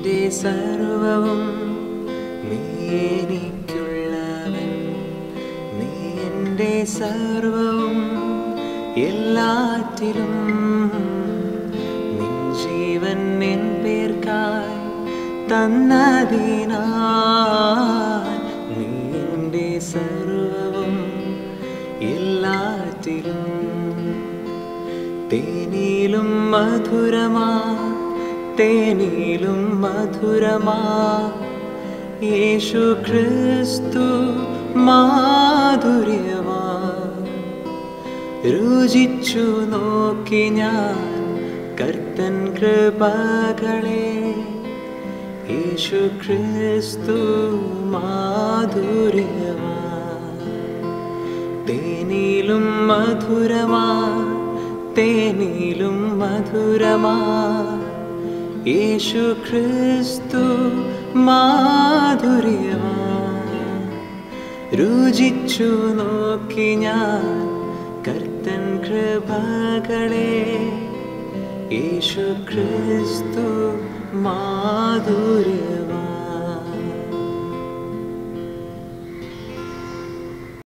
എൻ്റെ സർവവും നീ എനിക്കുള്ളവൻ നീ എൻ്റെ സർവവും എല്ലാറ്റിലും നിൻ ജീവൻ നിൻ പേർക്കായി തന്നതിനാൽ നീ എൻ്റെ സർവവും എല്ലാറ്റിലും തേനിലും മധുരമാ തേനിലും മധുരമാ യേശു ക്രിസ്തു മാധുര്യമാ രുചിച്ചു നോക്കി ഞാൻ കർത്തൻ കൃപകളെ യേശു ക്രിസ്തു മാധുര്യമാ തേനിലും മധുരമാ തേനിലും മധുരമാ യേശു ക്രിസ്തു മാധുര്യമാ രുചിച്ചു നോക്കി ഞാൻ കർത്തൻ കൃപകളെ യേശു ക്രിസ്തു മാധുര്യ